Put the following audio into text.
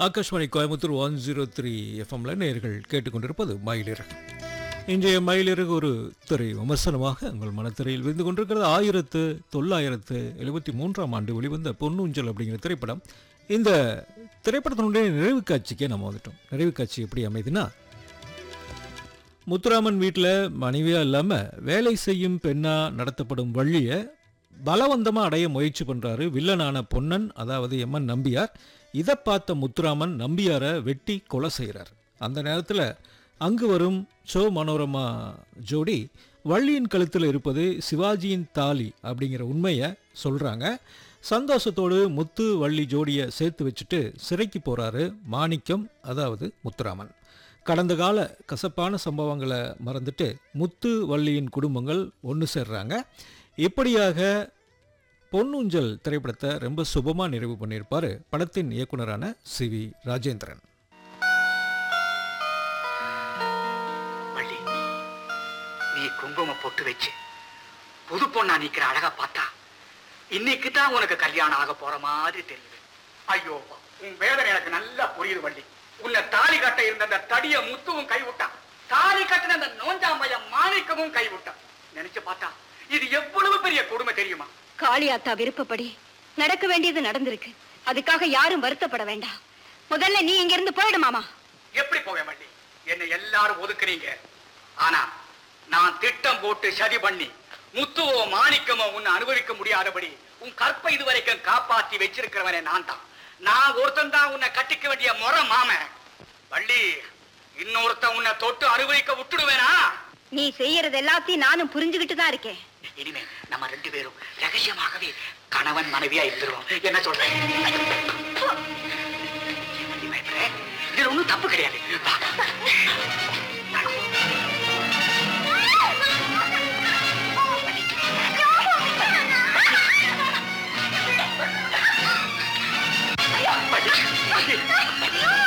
Akashvani Coimbatore one zero three எஃப்எம்ல நேர்கள் கேட்டுக்கொண்டிருப்பது மயிலிறகு இன்றைய மயிலிறகு ஒரு திரை விமர்சனமாக உங்கள் மனத்திரையில் விருந்து கொண்டிருக்கிறது ஆயிரத்து தொள்ளாயிரத்து எழுபத்தி மூன்றாம் ஆண்டு வெளிவந்த பொன்னூஞ்சல் அப்படிங்கிற திரைப்படம் இந்த திரைப்படத்தினுடைய நிறைவு காட்சிக்கே நம்ம வந்துட்டோம் நிறைவு காட்சி எப்படி அமைதுன்னா முத்துராமன் வீட்டில் மனைவியாக இல்லாமல் வேலை செய்யும் பெண்ணாக நடத்தப்படும் வள்ளியை பலவந்தமாக அடைய முயற்சி பண்ணுறாரு வில்லனான பொன்னன் அதாவது எம்என் நம்பியார் இதை பார்த்த முத்துராமன் நம்பியாரை வெட்டி கொலை செய்கிறார் அந்த நேரத்தில் அங்கு வரும் சோ மனோரமா ஜோடி வள்ளியின் கழுத்தில் இருப்பது சிவாஜியின் தாலி அப்படிங்கிற உண்மையை சொல்கிறாங்க சந்தோஷத்தோடு முத்து வள்ளி ஜோடியை சேர்த்து வச்சுட்டு சிறைக்கு போகிறாரு மாணிக்கம் அதாவது முத்துராமன் கடந்த கால கசப்பான சம்பவங்களை மறந்துட்டு முத்து வள்ளியின் குடும்பங்கள் ஒன்று சேர்றாங்க இப்படியாக பொன்னூஞ்சல் திரைப்படத்தை ரொம்ப சுபமாக நிறைவு பண்ணியிருப்பார் படத்தின் இயக்குனரான சி வி ராஜேந்திரன் வள்ளி நீ குங்குமம் பொட்டு வச்சு புது பொண்ணா நிக்கிற அழகா பார்த்தா இன்னைக்கு தான் உனக்கு கல்யாணம் ஆக போற மாதிரி தெரியுது ஐயோ உன் வேதனை எனக்கு நல்லா புரியுது வள்ளி உன்னை தாலி கட்ட இருந்த அந்த தடிய முத்துவும் கைவிட்டான் தாலி கட்டின அந்த நோஞ்சாம்பைய மாணிக்கமும் கைவிட்டான் நினைச்சு பார்த்தா இது எவ்வளவு பெரிய கொடுமை தெரியுமா காளியாத்தா விருப்பப்படி நடக்க வேண்டியது நடந்திருக்கு அதுக்காக யாரும் வருத்தப்பட வேண்டாம் முதல்ல நீ இங்க இருந்து போயிடு மாமா எப்படி போவேன் வள்ளி என்னை எல்லாரும் ஒதுக்குறீங்க ஆனா நான் திட்டம் போட்டு சதி பண்ணி முத்துவோ மாணிக்கமோ உன்னை அனுபவிக்க முடியாதபடி உன் கற்பை இதுவரைக்கும் காப்பாத்தி வச்சிருக்கிறவனே நான் தான் நான் ஒருத்தன் தான் உன்னை கட்டிக்க வேண்டிய முறை மாமன் வள்ளி இன்னொருத்தன் உன்னை தொட்டு அனுபவிக்க விட்டுடுவேனா நீ செய்யறது எல்லாத்தையும் நானும் புரிஞ்சுகிட்டு தான் இருக்கேன் இனிமே நம்ம ரெண்டு பேரும் ரகசியமாகவே கணவன் மனைவியா இருந்துருவோம் என்ன சொல்றேன் வள்ளி பயப்படுற? இதுல ஒண்ணும் தப்பு கிடையாது வா. வள்ளி, வள்ளி.